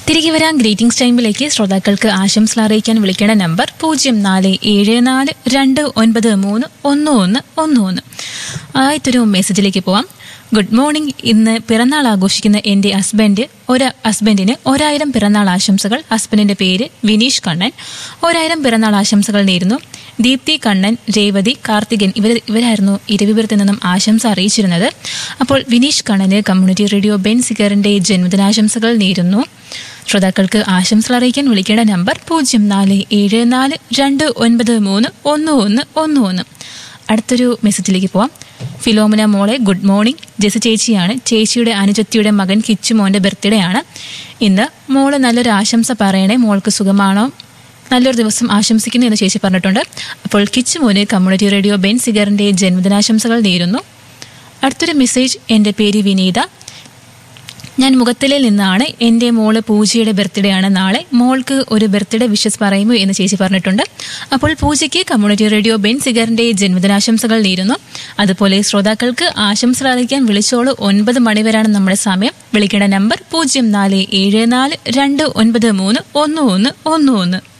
തിരികെ വരാൻ ഗ്രീറ്റിംഗ്സ് ടൈമിലേക്ക് ശ്രോതാക്കൾക്ക് ആശംസ അറിയിക്കാൻ വിളിക്കേണ്ട നമ്പർ പൂജ്യം നാല് ഏഴ് നാല് രണ്ട് ഒൻപത് മൂന്ന് ഒന്ന് ഒന്ന് ഒന്ന് ഒന്ന് ആദ്യത്തൊരു മെസ്സേജിലേക്ക് പോവാം ഗുഡ് മോർണിംഗ് ഇന്ന് പിറന്നാൾ ആഘോഷിക്കുന്ന എന്റെ ഹസ്ബൻഡ് ഒരു ഹസ്ബൻഡിന് ഒരായിരം പിറന്നാൾ ആശംസകൾ ഹസ്ബൻഡിന്റെ പേര് വിനീഷ് കണ്ണൻ ഒരായിരം പിറന്നാൾ ആശംസകൾ നേരുന്നു ദീപ്തി കണ്ണൻ രേവതി കാർത്തികൻ ഇവർ ഇവരായിരുന്നു ഇരവിപുരത്ത് നിന്നും ആശംസ അറിയിച്ചിരുന്നത് അപ്പോൾ വിനീഷ് കണ്ണന് കമ്മ്യൂണിറ്റി റേഡിയോ ബെൻ സിഗറിന്റെ ജന്മദിനാശംസകൾ നേരുന്നു ശ്രോതാക്കൾക്ക് ആശംസകൾ അറിയിക്കാൻ വിളിക്കേണ്ട നമ്പർ പൂജ്യം നാല് ഏഴ് നാല് രണ്ട് ഒൻപത് മൂന്ന് ഒന്ന് ഒന്ന് ഒന്ന് ഒന്ന് അടുത്തൊരു മെസ്സേജിലേക്ക് പോവാം ഫിലോമിന മോളെ ഗുഡ് മോർണിംഗ് ജെസി ചേച്ചിയാണ് ചേച്ചിയുടെ അനുജത്തിയുടെ മകൻ കിച്ചുമോന്റെ ബർത്ത്ഡേ ആണ് ഇന്ന് മോള് നല്ലൊരു ആശംസ പറയണേ മോൾക്ക് സുഖമാണോ നല്ലൊരു ദിവസം ആശംസിക്കുന്നു എന്ന് ചേച്ചി പറഞ്ഞിട്ടുണ്ട് അപ്പോൾ കിച്ചുമോന് കമ്മ്യൂണിറ്റി റേഡിയോ ബെൻ സിഗറിന്റെ ജന്മദിനാശംസകൾ നേരുന്നു അടുത്തൊരു മെസ്സേജ് എൻ്റെ പേര് വിനീത ഞാൻ മുഖത്തിലെ നിന്നാണ് എൻ്റെ മോള് പൂജയുടെ ബർത്ത്ഡേ ആണ് നാളെ മോൾക്ക് ഒരു ബർത്ത്ഡേ വിഷസ് പറയുമോ എന്ന് ചേച്ചി പറഞ്ഞിട്ടുണ്ട് അപ്പോൾ പൂജയ്ക്ക് കമ്മ്യൂണിറ്റി റേഡിയോ ബെൻ സിഗറിന്റെ ജന്മദിനാശംസകൾ നേരുന്നു അതുപോലെ ശ്രോതാക്കൾക്ക് ആശംസകൾ അറിയിക്കാൻ വിളിച്ചോളൂ ഒൻപത് മണിവരാണ് നമ്മുടെ സമയം വിളിക്കേണ്ട നമ്പർ പൂജ്യം നാല് ഏഴ് നാല് രണ്ട് ഒൻപത് മൂന്ന് ഒന്ന് ഒന്ന് ഒന്ന് ഒന്ന്